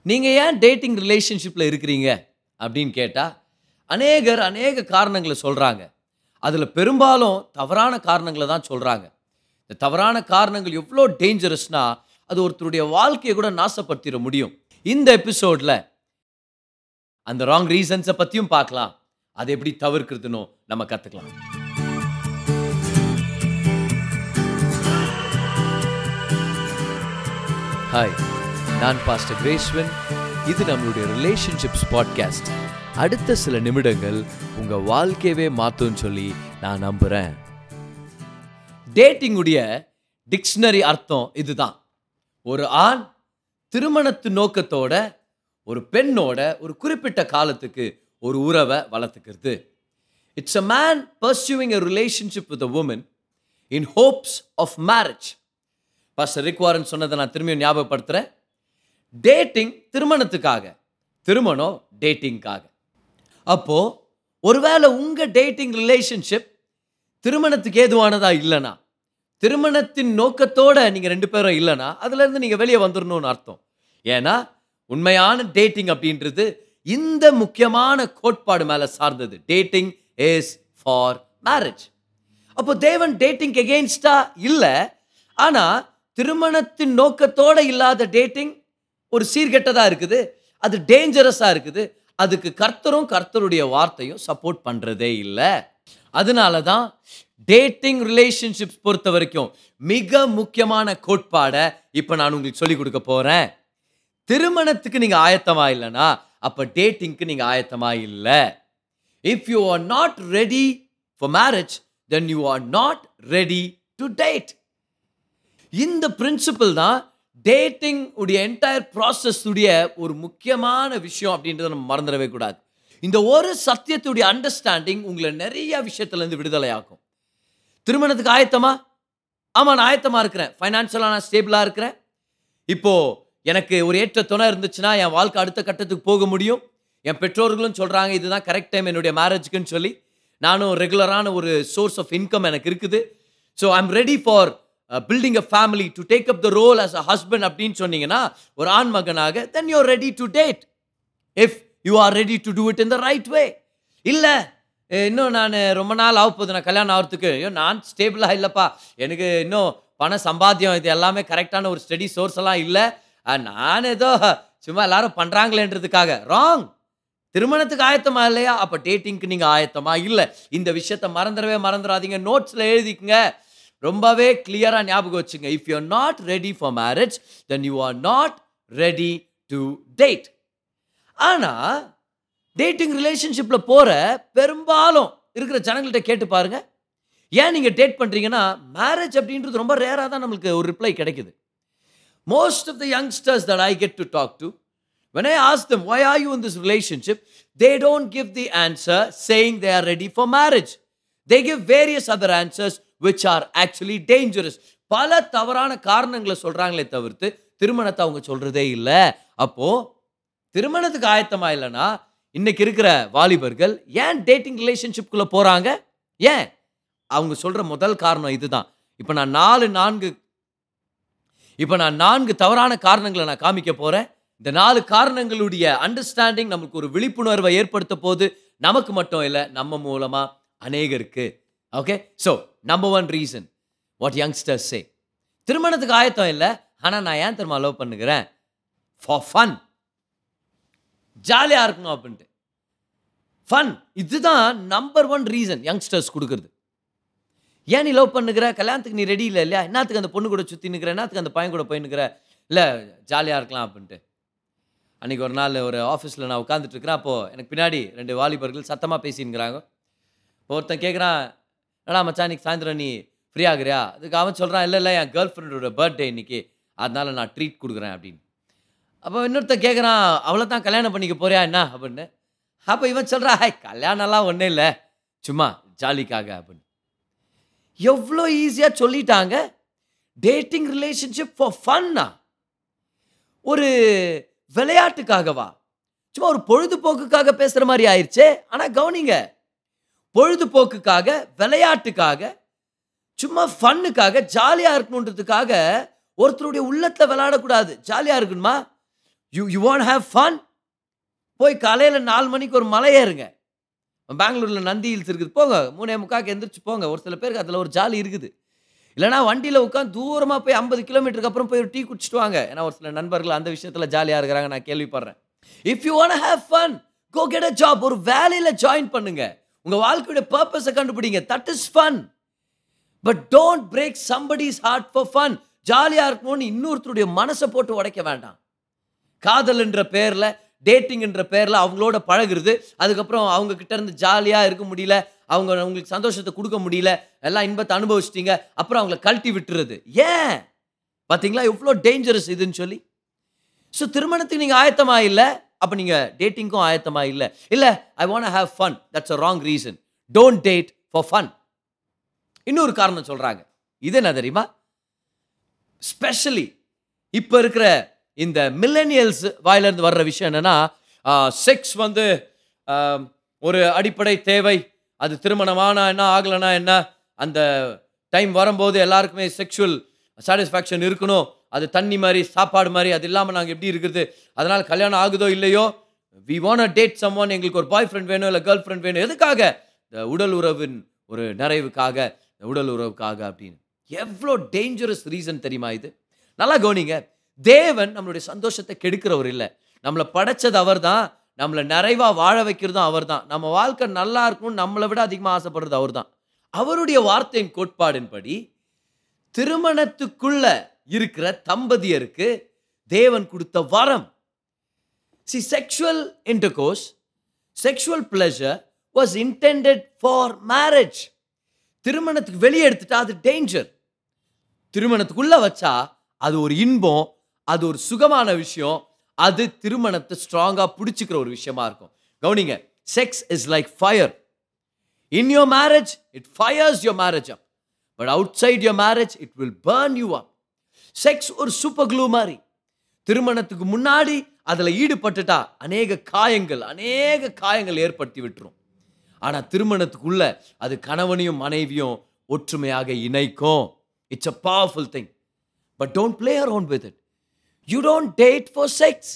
நீங்கள் ஏன் டேட்டிங் ரிலேஷன்ஷிப்பில் இருக்கிறீங்க அப்படின்னு கேட்டால் அநேகர் அநேக காரணங்களை சொல்கிறாங்க அதில் பெரும்பாலும் தவறான காரணங்களை தான் சொல்கிறாங்க இந்த தவறான காரணங்கள் எவ்வளோ டேஞ்சரஸ்னா அது ஒருத்தருடைய வாழ்க்கையை கூட நாசப்படுத்திட முடியும் இந்த எபிசோடில் அந்த ராங் ரீசன்ஸை பற்றியும் பார்க்கலாம் அதை எப்படி தவிர்க்கிறதுனோ நம்ம கற்றுக்கலாம் ஹாய் நான் பாஸ்டர் கிரேஸ்வன் இது நம்மளுடைய ரிலேஷன்ஷிப்ஸ் பாட்காஸ்ட் அடுத்த சில நிமிடங்கள் உங்கள் வாழ்க்கையவே மாற்றும்னு சொல்லி நான் நம்புகிறேன் டேட்டிங்குடைய டிக்ஷனரி அர்த்தம் இதுதான் ஒரு ஆண் திருமணத்து நோக்கத்தோட ஒரு பெண்ணோட ஒரு குறிப்பிட்ட காலத்துக்கு ஒரு உறவை வளர்த்துக்கிறது it's a man pursuing a relationship with a woman in hopes of marriage pastor Rick Warren சொன்னதை நான் திரும்பியும் ஞாபகப்படுத்துகிறேன் டேட்டிங் திருமணத்துக்காக திருமணம் டேட்டிங்காக அப்போது ஒருவேளை உங்கள் டேட்டிங் ரிலேஷன்ஷிப் திருமணத்துக்கு ஏதுவானதா இல்லைனா திருமணத்தின் நோக்கத்தோட நீங்கள் ரெண்டு பேரும் இல்லைனா அதுலேருந்து நீங்கள் வெளியே வந்துடணும்னு அர்த்தம் ஏன்னா உண்மையான டேட்டிங் அப்படின்றது இந்த முக்கியமான கோட்பாடு மேலே சார்ந்தது டேட்டிங் இஸ் ஃபார் மேரேஜ் அப்போ தேவன் டேட்டிங் எகெயின்ஸ்டா இல்லை ஆனால் திருமணத்தின் நோக்கத்தோட இல்லாத டேட்டிங் ஒரு சீர்கெட்டதாக இருக்குது அது டேஞ்சரஸாக இருக்குது அதுக்கு கர்த்தரும் கர்த்தருடைய வார்த்தையும் சப்போர்ட் பண்ணுறதே இல்லை அதனால தான் டேட்டிங் ரிலேஷன்ஷிப்ஸ் பொறுத்த வரைக்கும் மிக முக்கியமான கோட்பாடை இப்போ நான் உங்களுக்கு சொல்லிக் கொடுக்க போகிறேன் திருமணத்துக்கு நீங்கள் ஆயத்தமாக இல்லைனா அப்போ டேட்டிங்க்கு நீங்கள் ஆயத்தமாக இல்லை if you are not ready for marriage then you are not ready to date இந்த பிரின்சிபல் தான் டேட்டிங் உடைய என்டையர் ப்ராசஸ் உடைய ஒரு முக்கியமான விஷயம் அப்படின்றத நம்ம மறந்துடவே கூடாது இந்த ஒரு சத்தியத்துடைய அண்டர்ஸ்டாண்டிங் உங்களை நிறைய விஷயத்துலேருந்து விடுதலை ஆகும் திருமணத்துக்கு ஆயத்தமா ஆமாம் நான் ஆயத்தமாக இருக்கிறேன் ஃபைனான்ஷியலாக நான் ஸ்டேபிளாக இருக்கிறேன் இப்போது எனக்கு ஒரு ஏற்ற துணை இருந்துச்சுன்னா என் வாழ்க்கை அடுத்த கட்டத்துக்கு போக முடியும் என் பெற்றோர்களும் சொல்கிறாங்க இதுதான் கரெக்ட் டைம் என்னுடைய மேரேஜுக்குன்னு சொல்லி நானும் ரெகுலரான ஒரு சோர்ஸ் ஆஃப் இன்கம் எனக்கு இருக்குது so I'm ready for building a family to take up the role as a husband அப்படின்னு சொன்னீங்கன்னா ஒரு ஆண் மகனாக then you ready to date if you are ready to do it in the right way இல்லை இன்னும் நான் ரொம்ப நாள் ஆக போகுது நான் கல்யாணம் ஆகிறதுக்கு ஐயோ நான் ஸ்டேபிளாக இல்லைப்பா எனக்கு இன்னும் பண சம்பாத்தியம் இது எல்லாமே கரெக்டான ஒரு ஸ்டடி சோர்ஸ் எல்லாம் இல்லை நான் ஏதோ சும்மா எல்லாரும் பண்ணுறாங்களேன்றதுக்காக ராங் திருமணத்துக்கு ஆயத்தமா இல்லையா அப்போ டேட்டிங்க்கு நீங்கள் ஆயத்தமா இல்லை இந்த விஷயத்த மறந்துடவே மறந்துடாதீங்க நோட்ஸில் எழுதிக்குங்க ரொம்பவே கிளியராக ஞாபகம் வச்சுங்க if you are not ready for marriage then you are not ready to date ஆனால் டேட்டிங் ரிலேஷன்ஷிப்பில் போகிற பெரும்பாலும் இருக்கிற ஜனங்கள்கிட்ட கேட்டு பாருங்க ஏன் நீங்கள் டேட் பண்ணுறீங்கன்னா மேரேஜ் அப்படின்றது ரொம்ப ரேராக தான் நம்மளுக்கு ஒரு ரிப்ளை கிடைக்குது most of the youngsters that I get to talk to when I ask them, why are you in this relationship? They don't give the answer saying they are ready for marriage. They give various other answers which are actually dangerous. பல தவறான காரணங்களை சொல்றாங்களே தவிர்த்து திருமணத்தை அவங்க சொல்றதே இல்லை அப்போ திருமணத்துக்கு ஆயத்தமா இல்லைன்னா இன்னைக்கு இருக்கிற வாலிபர்கள் ஏன் டேட்டிங் ரிலேஷன்ஷிப்குள்ள போறாங்க ஏன் அவங்க சொல்ற முதல் காரணம் இதுதான் இப்போ நான் நாலு நான்கு இப்போ நான் நான்கு தவறான காரணங்களை நான் காமிக்க போறேன் இந்த நாலு காரணங்களுடைய அண்டர்ஸ்டாண்டிங் நமக்கு ஒரு விழிப்புணர்வை ஏற்படுத்த போது நமக்கு மட்டும் இல்லை நம்ம மூலமா அநேகருக்கு okay so number one reason what youngsters say திருமணத்துக்கு ஆயத்தம் இல்லை ஆனால் நான் ஏன் திரும்ப லவ் பண்ணுகிறேன் ஃபார் ஃபன் ஜாலியாக இருக்கணும் அப்படின்ட்டு ஃபன் இதுதான் நம்பர் ஒன் ரீசன் யங்ஸ்டர்ஸ் கொடுக்குறது ஏன் நீ லவ் பண்ணுகிற கல்யாணத்துக்கு நீ ரெடி இல்லை இல்லையா என்னத்துக்கு அந்த பொண்ணு கூட சுற்றி நிற்கிற என்னத்துக்கு அந்த பையன் கூட போய் நிற்கிற இல்லை ஜாலியாக இருக்கலாம் அப்படின்ட்டு அன்றைக்கி ஒரு நாள் ஒரு ஆஃபீஸில் நான் உட்காந்துட்டு இருக்கிறேன் அப்போது எனக்கு பின்னாடி ரெண்டு வாலிபர்கள் சத்தமாக பேசினுங்கிறாங்க ஒருத்தன் கேட்குறான் என்னடா மச்சான் இன்னைக்கு சாயந்தரம் நீ ஃப்ரீ ஆகுறியா அதுக்கு அவன் சொல்கிறான் இல்லை இல்லை என் கேர்ள் ஃப்ரெண்டோட பர்த்டே இன்னைக்கு அதனால நான் ட்ரீட் கொடுக்குறேன் அப்படின்னு அப்போ இன்னொருத்தன் கேட்குறான் அவ்வளோ தான் கல்யாணம் பண்ணிக்க போறியா என்ன அப்படின்னு அப்போ இவன் சொல்கிறா ஹாய் கல்யாணம்லாம் ஒன்றும் இல்லை சும்மா ஜாலிக்காக அப்படின்னு எவ்வளோ ஈஸியாக சொல்லிட்டாங்க டேட்டிங் ரிலேஷன்ஷிப் ஃபார் ஃபன்னா ஒரு விளையாட்டுக்காகவா சும்மா ஒரு பொழுதுபோக்குக்காக பேசுகிற மாதிரி ஆயிடுச்சே ஆனால் கவனிங்க பொழுதுபோக்குக்காக விளையாட்டுக்காக சும்மா ஃபன்னுக்காக ஜாலியாக இருக்கணுன்றதுக்காக ஒருத்தருடைய உள்ளத்தில் விளையாடக்கூடாது ஜாலியாக இருக்கணுமா you you want have fun போய் காலையில் நாலு மணிக்கு ஒரு மலை ஏறுங்க பெங்களூரில் நந்தி ஹில்ஸ் இருக்குது போங்க மூணே முக்காக்கு எந்திரிச்சு போங்க ஒரு சில பேருக்கு அதில் ஒரு ஜாலி இருக்குது இல்லைனா வண்டியில் உட்காந்து தூரமாக போய் ஐம்பது கிலோமீட்டருக்கு அப்புறம் போய் ஒரு டீ குடிச்சிட்டு வாங்க ஏன்னா ஒரு சில நண்பர்கள் அந்த விஷயத்தில் ஜாலியாக இருக்கிறாங்க நான் கேள்விப்படுறேன் if you want have fun go get a job ஒரு வேலையில் ஜாயின் பண்ணுங்க உங்கள் வாழ்க்கையோட பர்பஸை கண்டுபிடிங்க that is fun but don't break somebody's heart for fun ஜாலியாக இருக்கணும்னு இன்னொருத்தருடைய மனசை போட்டு உடைக்க வேண்டாம் காதல்ன்ற பேரில் டேட்டிங்ன்ற பேரில் அவங்களோட பழகுறது அதுக்கப்புறம் அவங்க கிட்ட இருந்து ஜாலியாக இருக்க முடியல அவங்க அவங்களுக்கு சந்தோஷத்தை கொடுக்க முடியல எல்லாம் இன்பத்தை அனுபவிச்சிட்டீங்க அப்புறம் அவங்கள கழட்டி விட்டுறது ஏன் பார்த்தீங்களா எவ்வளோ டேஞ்சரஸ் இதுன்னு சொல்லி ஸோ திருமணத்துக்கு நீங்கள் ஆயத்தமா இல்லை அப்போ நீங்கள் டேட்டிங்க்கும் ஆயத்தமா இல்லை இல்லை I want have fun that's a wrong reason don't date for fun இன்னொரு காரணம் சொல்கிறாங்க இது என்ன தெரியுமா ஸ்பெஷலி இப்போ இருக்கிற இந்த மில்லனியல்ஸ் வாயிலிருந்து வர்ற விஷயம் என்னன்னா செக்ஸ் வந்து ஆம், ஒரு அடிப்படை தேவை அது திருமணமானா என்ன ஆகலைன்னா என்ன அந்த டைம் வரும்போது எல்லாருக்குமே செக்ஷுவல் சாட்டிஸ்ஃபேக்ஷன் இருக்கணும் அது தண்ணி மாதிரி சாப்பாடு மாதிரி அது இல்லாமல் நாங்கள் எப்படி இருக்கிறது அதனால் கல்யாணம் ஆகுதோ இல்லையோ we want date someone எங்களுக்கு ஒரு பாய் ஃப்ரெண்ட் வேணும் இல்லை கேர்ள் ஃப்ரெண்ட் வேணும் எதுக்காக இந்த உடல் உறவின் ஒரு நிறைவுக்காக இந்த உடல் உறவுக்காக அப்படின்னு எவ்வளோ டேஞ்சரஸ் ரீசன் தெரியுமா இது நல்லா கவனிங்க தேவன் நம்மளுடைய சந்தோஷத்தை கெடுக்கிறவர் இல்லை நம்மளை படைச்சது அவர் தான் நம்மளை நிறைவாக வாழ வைக்கிறதும் அவர் தான் நம்ம வாழ்க்கை நல்லா இருக்கணும்னு நம்மளை விட அதிகமாக ஆசைப்படுறது அவர் தான் அவருடைய வார்த்தையின் கோட்பாடின்படி திருமணத்துக்குள்ள இருக்கிற தம்பதியருக்கு தேவன் கொடுத்த வரம் see sexual intercourse sexual pleasure was intended for marriage திருமணத்துக்கு வெளியே எடுத்துட்டா அது டேஞ்சர் திருமணத்துக்குள்ள வச்சா அது ஒரு இன்பம் அது ஒரு சுகமான விஷயம் அது திருமணத்தை ஸ்ட்ராங்கா பிடிச்சிக்கிற ஒரு விஷயமா இருக்கும் கவனிங்க sex is like fire in your marriage it fires your marriage up but outside your marriage it will burn you up sex ஒரு சூப்பர் க்ளூ மாதிரி திருமணத்துக்கு முன்னாடி அதில் ஈடுபட்டுட்டா அநேக காயங்கள் அநேக காயங்கள் ஏற்படுத்தி விட்டுரும் ஆனால் திருமணத்துக்குள்ள அது கணவனையும் மனைவியும் ஒற்றுமையாக இணைக்கும் it's a powerful thing but don't play around with it you don't date for sex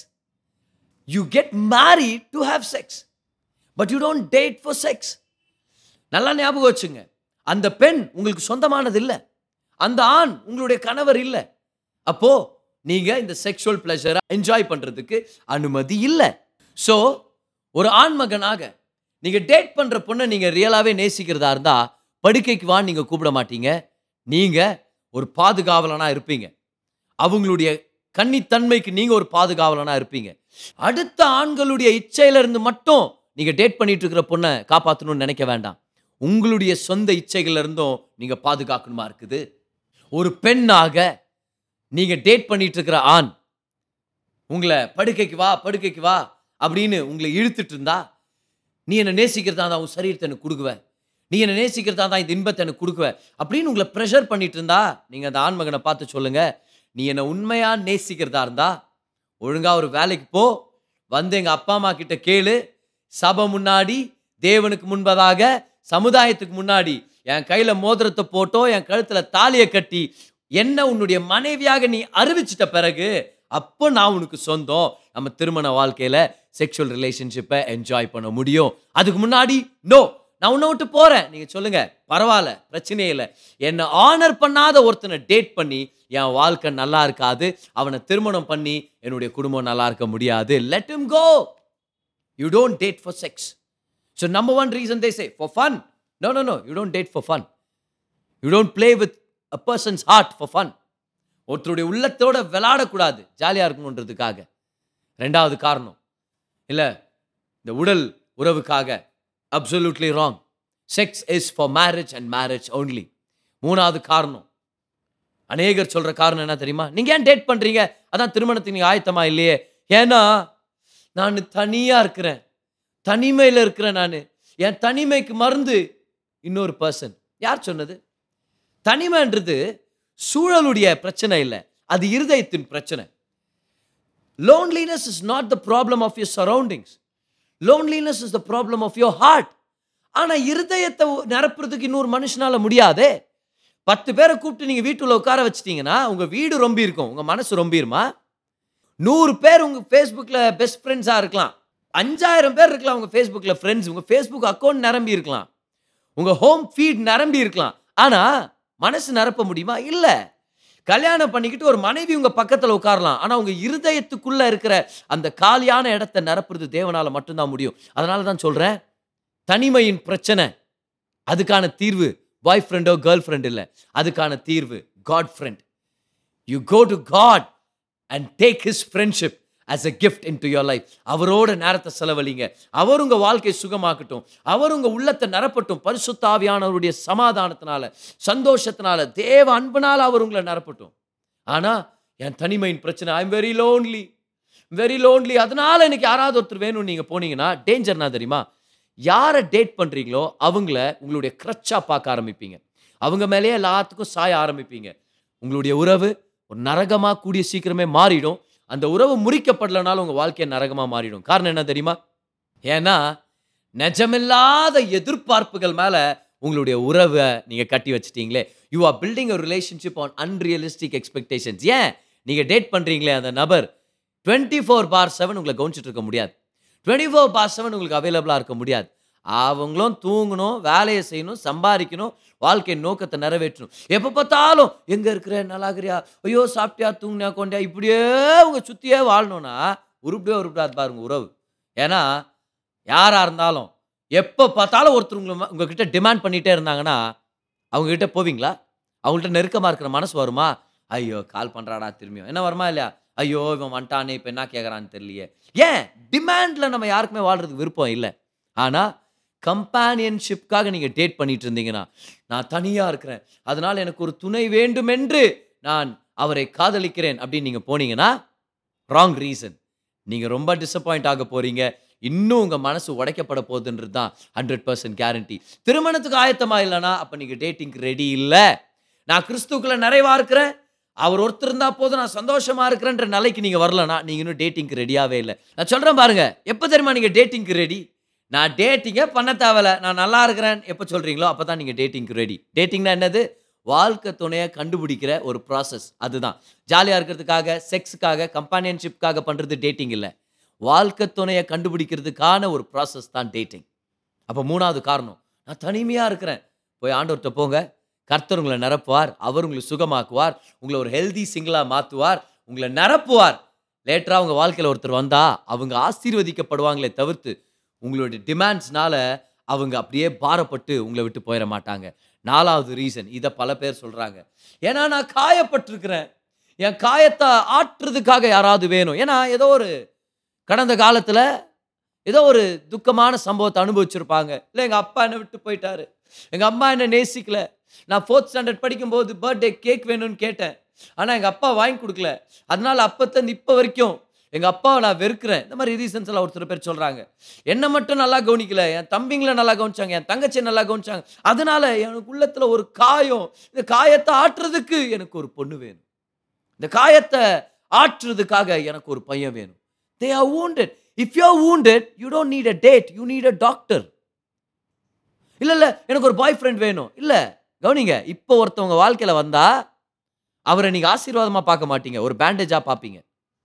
you get married to have sex but you don't date for sex நல்லா ஞாபகம் வச்சுங்க அந்த பெண் உங்களுக்கு சொந்தமானது இல்லை அந்த ஆண் உங்களுடைய கணவர் இல்லை அப்போ நீங்க இந்த செக்ஷுவல் பிளஷரை என்ஜாய் பண்றதுக்கு அனுமதி இல்லை ஸோ ஒரு ஆண் மகனாக நீங்க டேட் பண்ற பொண்ணை நீங்க ரியலாவே நேசிக்கிறதா இருந்தா படுக்கைக்கு வா நீங்க கூப்பிட மாட்டீங்க நீங்க ஒரு பாதுகாவலனா இருப்பீங்க அவங்களுடைய கன்னித்தன்மைக்கு நீங்க ஒரு பாதுகாவலனா இருப்பீங்க அடுத்த ஆண்களுடைய இச்சையில இருந்து மட்டும் நீங்க டேட் பண்ணிட்டு இருக்கிற பொண்ணை காப்பாற்றணும்னு நினைக்க வேண்டாம் உங்களுடைய சொந்த இச்சைகள்ல இருந்தும் நீங்க பாதுகாக்கணுமா இருக்குது ஒரு பெண்ணாக நீங்க டேட் பண்ணிட்டு இருக்கிற ஆண் உங்களை படுக்கைக்கு வா படுக்கைக்கு வா அப்படின்னு உங்களை இழுத்துட்டு இருந்தா நீ என்னை நேசிக்கிறதா தான் உன் சரீரத்தை எனக்கு கொடுக்குவ நீ என்னை நேசிக்கிறதா தான் இந்த இன்பத்தை எனக்கு கொடுக்குவ அப்படின்னு உங்களை ப்ரெஷர் பண்ணிட்டு இருந்தா நீங்க அந்த ஆண்மகனை பார்த்து சொல்லுங்க நீ என்னை உண்மையா நேசிக்கிறதா இருந்தா ஒழுங்கா ஒரு வேலைக்கு போ வந்து எங்க அப்பா அம்மா கிட்ட கேளு சபை முன்னாடி தேவனுக்கு முன்பதாக சமுதாயத்துக்கு முன்னாடி என் கையில மோதிரத்தை போட்டோ என் கழுத்துல தாலியை கட்டி என்ன உன்னுடைய மனைவியாக நீ அறிவிச்சிட்ட பிறகு அப்போ நான் உனக்கு சொந்தம் நம்ம திருமண வாழ்க்கையில செக்ஷுவல் ரிலேஷன்ஷிப்பை என்ஜாய் பண்ண முடியும் அதுக்கு முன்னாடி நோ நான் உன்னை விட்டு போறேன் நீங்க சொல்லுங்க பரவாயில்ல பிரச்சனையே இல்லை என்னை ஆனர் பண்ணாத ஒருத்தனை டேட் பண்ணி என் வாழ்க்கை நல்லா இருக்காது அவனை திருமணம் பண்ணி என்னுடைய குடும்பம் நல்லா இருக்க முடியாது let him go you don't date for sex so number one reason they say for fun no no no you don't date for fun you don't play with a person's heart for fun ஒருத்தருடைய உள்ளத்தோட விளையாடக்கூடாது ஜாலியாக இருக்கணுன்றதுக்காக ரெண்டாவது காரணம் இல்லை இந்த உடல் உறவுக்காக absolutely wrong sex is for marriage and marriage only மூணாவது காரணம் அநேகர் சொல்ற காரணம் என்ன தெரியுமா நீங்க ஏன் டேட் பண்றீங்க அதான் திருமணத்துக்கு நீங்க ஆயத்தமா இல்லையே ஏன்னா நான் தனியா இருக்கிறேன் தனிமையில இருக்கிறேன் நான் என் தனிமைக்கு மருந்து இன்னொரு பர்சன் யார் சொன்னது தனிமைன்றது சூழலுடைய பிரச்சனை இல்லை அது இருதயத்தின் பிரச்சனை loneliness is not the problem of your surroundings loneliness is the problem of your heart ஆனா இருதயத்தை நிரப்புறதுக்கு இன்னொரு மனுஷனால முடியாதே பத்து பேரை கூப்பிட்டு நீங்க வீட்டுல உட்கார வச்சிட்டீங்கன்னா உங்க வீடு ரொம்ப இருக்கும் உங்க மனசு ரொம்பிருமா நூறு பேர் உங்கள் ஃபேஸ்புக்கில் பெஸ்ட் ஃப்ரெண்ட்ஸாக இருக்கலாம் அஞ்சாயிரம் பேர் இருக்கலாம் உங்கள் ஃபேஸ்புக்கில் ஃப்ரெண்ட்ஸ் உங்கள் ஃபேஸ்புக் அக்கௌண்ட் நிரம்பி இருக்கலாம் உங்கள் ஹோம் ஃபீட் நிரம்பி இருக்கலாம் ஆனால் மனசு நிரப்ப முடியுமா இல்லை கல்யாணம் பண்ணிக்கிட்டு ஒரு மனைவி உங்கள் பக்கத்தில் உட்காரலாம் ஆனால் உங்கள் இருதயத்துக்குள்ளே இருக்கிற அந்த காலியான இடத்த நிரப்புறது தேவனால் மட்டும்தான் முடியும் அதனால தான் சொல்கிறேன் தனிமையின் பிரச்சனை அதுக்கான தீர்வு பாய் ஃப்ரெண்டோ கேர்ள் ஃப்ரெண்ட் இல்லை அதுக்கான தீர்வு God friend you go to God and take his friendship as a gift into your life அவரோட நேரத்தை செலவழிங்க அவர் உங்கள் வாழ்க்கையை சுகமாக்கட்டும் அவர் உங்கள் உள்ளத்தை நிரப்பட்டும் பரிசுத்த ஆவியானவருடைய சமாதானத்தினால சந்தோஷத்தினால தேவ அன்புனால அவர் உங்களை நிரப்பட்டும் ஆனால் என் தனிமையின் பிரச்சனை I am very lonely very lonely அதனால எனக்கு யாராவது ஒருத்தர் வேணும்னு நீங்கள் போனீங்கன்னா டேஞ்சர்னா தெரியுமா யாரை டேட் பண்ணுறீங்களோ அவங்கள உங்களுடைய க்ரச்சா பார்க்க ஆரம்பிப்பீங்க அவங்க மேலேயே எல்லாத்துக்கும் சாய ஆரம்பிப்பீங்க உங்களுடைய உறவு ஒரு நரகமாக கூடிய சீக்கிரமே மாறிடும் அந்த உறவு முறிக்கப்படலைனாலும் உங்கள் வாழ்க்கை நரகமாக மாறிடும் காரணம் என்ன தெரியுமா ஏன்னா நிஜமில்லாத எதிர்பார்ப்புகள் மேலே உங்களுடைய உறவை நீங்கள் கட்டி வச்சிட்டீங்களே you are building a relationship on unrealistic expectations ஏன் நீங்கள் டேட் பண்ணுறீங்களே அந்த நபர் டுவெண்ட்டி ஃபோர் பார் செவன் உங்களை கவனிச்சிட்டு இருக்க முடியாது டுவெண்ட்டி ஃபோர் பார் செவன் உங்களுக்கு அவைலபிளாக இருக்க முடியாது அவங்களும் தூங்கணும் வேலையை செய்யணும் சம்பாதிக்கணும் வாழ்க்கை நோக்கத்தை நிறைவேற்றணும் எப்போ பார்த்தாலும் எங்கே இருக்கிற நல்லாகிறியா ஐயோ சாப்பிட்டியா தூங்கினா கொண்டியா இப்படியே உங்க சுற்றியே வாழணும்னா உருப்படியே உருப்படாது பாருங்க உறவு ஏன்னா யாராக இருந்தாலும் எப்போ பார்த்தாலும் ஒருத்தர் உங்களை உங்ககிட்ட டிமாண்ட் பண்ணிகிட்டே இருந்தாங்கன்னா அவங்ககிட்ட போவீங்களா அவங்கள்ட்ட நெருக்கமாக இருக்கிற மனசு வருமா ஐயோ கால் பண்ணுறாடா திரும்பியும் என்ன வருமா இல்லையா ஐயோ இவன் வந்துட்டானே இப்போ என்ன கேட்குறான்னு தெரியலையே ஏன் டிமாண்டில் நம்ம யாருக்குமே வாழ்றதுக்கு விருப்பம் இல்லை ஆனால் கம்பானியன்ஷிப்காக நீங்கள் டேட் பண்ணிட்டு இருந்தீங்கன்னா நான் தனியாக இருக்கிறேன் அதனால் எனக்கு ஒரு துணை வேண்டும் என்று நான் அவரை காதலிக்கிறேன் அப்படின்னு நீங்கள் போனீங்கன்னா ராங் ரீசன் நீங்கள் ரொம்ப டிசப்பாயிண்ட் ஆக போகிறீங்க இன்னும் உங்கள் மனசு உடைக்கப்பட போகுதுன்றது தான் ஹண்ட்ரட் பர்சன்ட் கேரண்டி திருமணத்துக்கு ஆயத்தமா இல்லைனா அப்போ நீங்கள் டேட்டிங்க்கு ரெடி இல்லை நான் கிறிஸ்துக்குள்ள நிறைவா இருக்கிறேன் அவர் ஒருத்தர் இருந்தா போதும் நான் சந்தோஷமா இருக்கிறேன்ற நிலைக்கு நீங்க வரலனா நீங்க இன்னும் டேட்டிங்க்கு ரெடியாவே இல்லை நான் சொல்றேன் பாருங்க எப்போ தெரியுமா நீங்க டேட்டிங்க்கு ரெடி நான் டேட்டிங்கே பண்ண தேவையில்ல நான் நல்லா இருக்கிறேன் எப்போ சொல்றீங்களோ அப்போ தான் நீங்கள் டேட்டிங்க்கு ரெடி டேட்டிங்னா என்னது வாழ்க்கை துணையை கண்டுபிடிக்கிற ஒரு ப்ராசஸ் அதுதான் ஜாலியாக இருக்கிறதுக்காக செக்ஸுக்காக கம்பானியன்ஷிப்காக பண்ணுறது டேட்டிங் இல்லை வாழ்க்கை துணையை கண்டுபிடிக்கிறதுக்கான ஒரு ப்ராசஸ் தான் டேட்டிங் அப்போ மூணாவது காரணம் நான் தனிமையாக இருக்கிறேன் போய் ஆண்டவர்கிட்ட போங்க கர்த்தர் உங்களை நிரப்புவார் அவர் உங்களை சுகமாக்குவார் உங்களை ஒரு ஹெல்தி சிங்கிளாக மாற்றுவார் உங்களை நிரப்புவார் லேட்டராக உங்கள் வாழ்க்கையில் ஒருத்தர் வந்தா அவங்க ஆசீர்வதிக்கப்படுவாங்களே தவிர்த்து உங்களுடைய டிமாண்ட்ஸ்னால அவங்க அப்படியே பாரப்பட்டு உங்களை விட்டு போயிட மாட்டாங்க நாலாவது ரீசன் இதை பல பேர் சொல்கிறாங்க ஏன்னா நான் காயப்பட்டிருக்கிறேன் என் காயத்தை ஆற்றுறதுக்காக யாராவது வேணும் ஏன்னா ஏதோ ஒரு கடந்த காலத்தில் ஏதோ ஒரு துக்கமான சம்பவத்தை அனுபவிச்சிருப்பாங்க இல்லை எங்கள் அப்பா என்னை விட்டு போயிட்டாரு எங்கள் அம்மா என்னை நேசிக்கல நான் ஃபோர்த் ஸ்டாண்டர்ட் படிக்கும்போது பர்த்டே கேக் வேணும்னு கேட்டேன் ஆனால் எங்கள் அப்பா வாங்கி கொடுக்கல அதனால அப்போத்தந்து இப்போ வரைக்கும் எங்கள் அப்பாவை நான் வெறுக்கிறேன் இந்த மாதிரி ரீசன்ஸ் எல்லாம் ஒருத்தர் பேர் சொல்கிறாங்க என்னை மட்டும் நல்லா கவனிக்கல என் தம்பிங்களை நல்லா கவனிச்சாங்க என் தங்கச்சியை நல்லா கவனிச்சாங்க அதனால எனக்கு உள்ளத்தில் ஒரு காயம் இந்த காயத்தை ஆற்றுறதுக்கு எனக்கு ஒரு பொண்ணு வேணும் இந்த காயத்தை ஆற்றுறதுக்காக எனக்கு ஒரு பையன் வேணும் they are wounded if you are wounded you don't need a date you need a doctor இல்லை இல்லை எனக்கு ஒரு பாய் ஃப்ரெண்ட் வேணும் இல்லை கவனிங்க இப்போ ஒருத்தவங்க வாழ்க்கையில் வந்தா அவரை நீங்கள் ஆசீர்வாதமாக பார்க்க மாட்டீங்க ஒரு பேண்டேஜாக பார்ப்பீங்க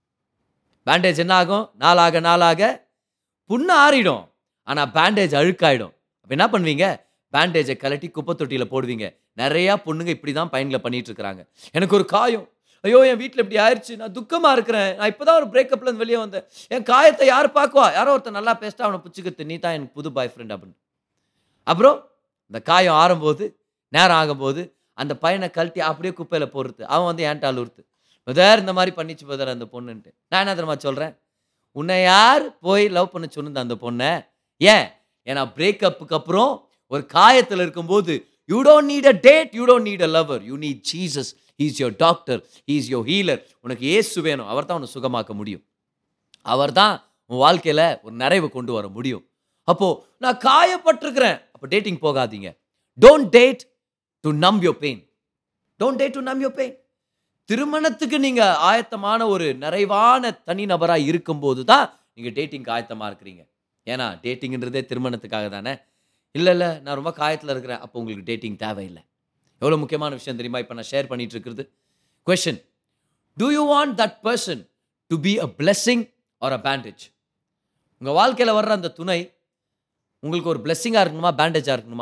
பேண்டேஜ் என்ன ஆகும் நாளாக நாளாக புண்ணு ஆறிடும் ஆனால் பேண்டேஜ் அழுக்காயிடும் அப்போ என்ன பண்ணுவீங்க பேண்டேஜை கலட்டி குப்பை தொட்டியில் போடுவீங்க நிறையா பொண்ணுங்க இப்படி தான் பயன்களை பண்ணிட்டு இருக்கிறாங்க எனக்கு ஒரு காயம் ஐயோ என் வீட்டில் இப்படி ஆயிடுச்சு நான் துக்கமாக இருக்கிறேன் நான் இப்போ தான் ஒரு பிரேக்கப்லேருந்து வெளியே வந்தேன் என் காயத்தை யார் பார்க்குவா யாரோ ஒருத்தர் நல்லா பேசிட்டா அவனை பிடிச்சிக்கிறது நீ தான் எனக்கு புது பாய் ஃப்ரெண்ட் அப்படின்னு அப்புறம் இந்த காயம் ஆறும்போது நேரம் ஆகும்போது அந்த பையனை கழட்டி அப்படியே குப்பையில் போடுறது அவன் வந்து ஏன்ட்ட அழுவுறது பதர் இந்த மாதிரி பண்ணிச்சு பதர் அந்த பொண்ணுன்ட்டு நான் என்ன தெரியுமா சொல்கிறேன் உன்னை யார் போய் லவ் பண்ண சொன்னது அந்த பொண்ணை ஏன் ஏன்னா பிரேக்கப்புக்கு அப்புறம் ஒரு காயத்தில் இருக்கும்போது you don't need a date you don't need a lover you need Jesus is your doctor is your healer உனக்கு ஏசு வேணும் அவர் தான் உன்னை சுகமாக்க முடியும் அவர் தான் உன் வாழ்க்கையில் ஒரு நிறைவு கொண்டு வர முடியும் அப்போ நான் காயப்பட்டிருக்கிறேன் அப்போ டேட்டிங் போகாதீங்க don't date to numb your pain don't date to numb your pain திருமணத்துக்கு நீங்க ஆயத்தமான ஒரு நிறைவான தனிநபராக இருக்கும்போது தான் நீங்க டேட்டிங்க்கு ஆயத்தமா இருக்கிறீங்க ஏன்னா டேட்டிங்ன்றதே திருமணத்துக்காக தானே இல்லை இல்லை நான் ரொம்ப காயத்தில் இருக்கிறேன் அப்போ உங்களுக்கு டேட்டிங் தேவையில்லை எவ்வளோ முக்கியமான விஷயம் தெரியுமா இப்போ நான் ஷேர் பண்ணிட்டு இருக்கிறது question do you want that person to be a blessing or a bandage உங்கள் வாழ்க்கையில் வர்ற அந்த துணை உங்களுக்கு ஒரு பிளெஸ்ஸிங்காக இருக்கணுமா பேண்டேஜாக இருக்கணுமா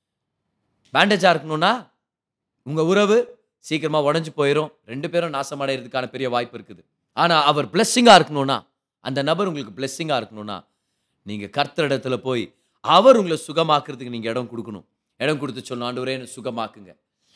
பேண்டேஜாக இருக்கணும்னா உங்கள் உறவு சீக்கிரமாக உடஞ்சி போயிடும் ரெண்டு பேரும் நாசமடைகிறதுக்கான பெரிய வாய்ப்பு இருக்குது ஆனால் அவர் பிளெஸ்ஸிங்காக இருக்கணும்னா அந்த நபர் உங்களுக்கு பிளெஸ்ஸிங்காக இருக்கணும்னா நீங்கள் கர்த்தர் இடத்துல போய் அவர் உங்களை சுகமாக்குறதுக்கு நீங்கள் இடம் கொடுக்கணும் இடம் கொடுத்து சொல்லணும் ஆண்டவரே என்னை சுகமாக்குங்க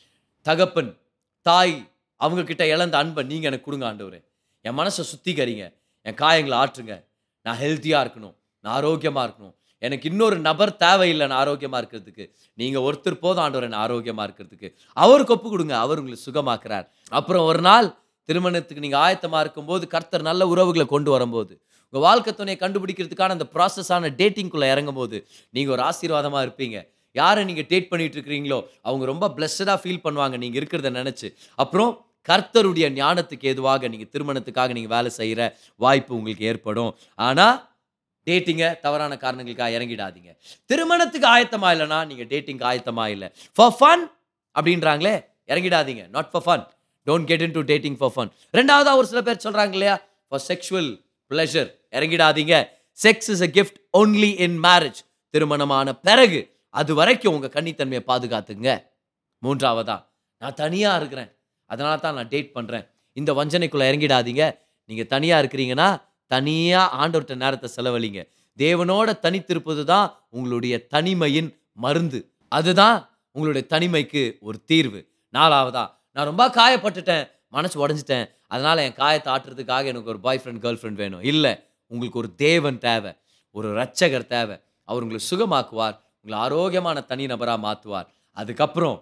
தகப்பன் தாய் அவங்க கிட்ட இழந்த அன்பை நீங்கள் எனக்கு கொடுங்க ஆண்டவரே என் மனசை சுத்திகரிங்க என் காயங்களை ஆற்றுங்க நான் ஹெல்த்தியாக இருக்கணும் நான் ஆரோக்கியமாக இருக்கணும் எனக்கு இன்னொரு நபர் தேவையில்லை நான் ஆரோக்கியமாக இருக்கிறதுக்கு நீங்கள் ஒருத்தர் போதும் ஆண்டவர் நான் ஆரோக்கியமாக இருக்கிறதுக்கு அவருக்கு ஒப்பு கொடுங்க அவர் உங்களை சுகமாக்குறார் அப்புறம் ஒரு நாள் திருமணத்துக்கு நீங்கள் ஆயத்தமாக இருக்கும்போது கர்த்தர் நல்ல உறவுகளை கொண்டு வரும்போது உங்கள் வாழ்க்கை துணையை கண்டுபிடிக்கிறதுக்கான அந்த ப்ராசஸான டேட்டிங்குள்ளே இறங்கும் போது நீங்கள் ஒரு ஆசீர்வாதமாக இருப்பீங்க யாரை நீங்கள் டேட் பண்ணிட்டு இருக்கிறீங்களோ அவங்க ரொம்ப பிளஸ்ஸடாக ஃபீல் பண்ணுவாங்க நீங்கள் இருக்கிறத நினச்சி அப்புறம் கர்த்தருடைய ஞானத்துக்கு ஏதுவாக நீங்கள் திருமணத்துக்காக நீங்கள் வேலை செய்கிற வாய்ப்பு உங்களுக்கு ஏற்படும் ஆனால் டேட்டிங்கை தவறான காரணங்களுக்காக இறங்கிடாதீங்க திருமணத்துக்கு ஆயத்தமா இல்லைனா நீங்கள் டேட்டிங் ஆயத்தமா இல்லை ஃபார் ஃபன் அப்படின்றாங்களே இறங்கிடாதீங்க not for fun don't get into dating for fun ரெண்டாவதா ஒரு சில பேர் சொல்கிறாங்க இல்லையா ஃபார் செக்ஷுவல் ப்ளஷர் இறங்கிடாதீங்க sex is a gift only in marriage திருமணமான பிறகு அது வரைக்கும் உங்கள் கன்னித்தன்மையை பாதுகாத்துங்க மூன்றாவதா நான் தனியாக இருக்கிறேன் அதனால தான் நான் டேட் பண்ணுறேன் இந்த வஞ்சனைக்குள்ளே இறங்கிடாதீங்க நீங்கள் தனியாக இருக்கிறீங்கன்னா தனியாக ஆண்டவர்கிட்ட நேரத்தை செலவழிங்க தேவனோட தனித்திருப்பது தான் உங்களுடைய தனிமையின் மருந்து அதுதான் உங்களுடைய தனிமைக்கு ஒரு தீர்வு நாலாவதா நான் ரொம்ப காயப்பட்டுட்டேன் மனசு உடஞ்சிட்டேன் அதனால் என் காயத்தை ஆட்டுறதுக்காக எனக்கு ஒரு பாய் ஃப்ரெண்ட் கேர்ள் ஃப்ரெண்ட் வேணும் இல்லை உங்களுக்கு ஒரு தேவன் தேவை ஒரு ரட்சகர் தேவை அவர் உங்களை சுகமாக்குவார் உங்களை ஆரோக்கியமான தனி நபராக மாற்றுவார் அதுக்கப்புறம்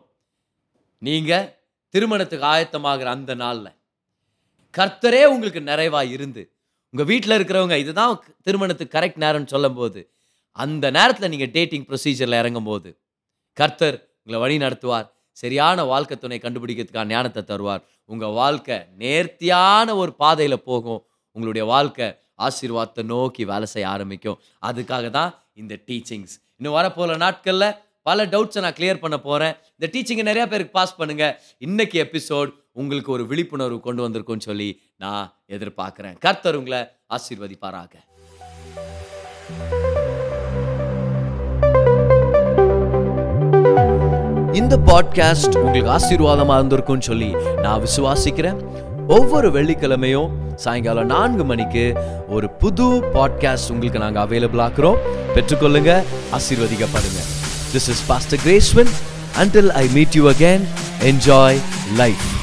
நீங்கள் திருமணத்துக்கு ஆயத்தமாகிற அந்த நாளில் கர்த்தரே உங்களுக்கு நிறைவா இருந்து உங்கள் வீட்டில் இருக்கிறவங்க இதுதான் திருமணத்துக்கு கரெக்ட் நேரம்னு சொல்லும்போது அந்த நேரத்தில் நீங்கள் டேட்டிங் ப்ரொசீஜரில் இறங்கும்போது கர்த்தர் உங்களை வழி நடத்துவார் சரியான வாழ்க்கை துணை கண்டுபிடிக்கிறதுக்கான ஞானத்தை தருவார் உங்கள் வாழ்க்கை நேர்த்தியான ஒரு பாதையில் போகும் உங்களுடைய வாழ்க்கை ஆசீர்வாதத்தை நோக்கி வேலை செய்ய ஆரம்பிக்கும் அதுக்காக தான் இந்த டீச்சிங்ஸ் இன்னும் வரப்போகிற நாட்களில் பல டவுட்ஸை நான் கிளியர் பண்ண போகிறேன் இந்த டீச்சிங்கை நிறைய பேருக்கு பாஸ் பண்ணுங்க இன்னைக்கு எபிசோட் உங்களுக்கு ஒரு விழிப்புணர்வு கொண்டு வந்திருக்கும்னு சொல்லி நான் எதிர்பார்க்குறேன் கர்த்தர் உங்களை ஆசீர்வதிப்பாராக இந்த பாட்காஸ்ட் உங்களுக்கு ஆசீர்வாதமா இருந்திருக்கும்னு சொல்லி நான் விசுவாசிக்கிறேன் ஒவ்வொரு வெள்ளிக்கிழமையும் சாயங்காலம் நான்கு மணிக்கு ஒரு புது பாட்காஸ்ட் உங்களுக்கு நாங்கள் அவைலபிள் ஆக்குறோம் பெற்றுக்கொள்ளுங்க ஆசீர்வதிக்கப்படுங்க this is pastor Gracewin until I meet you again, enjoy life.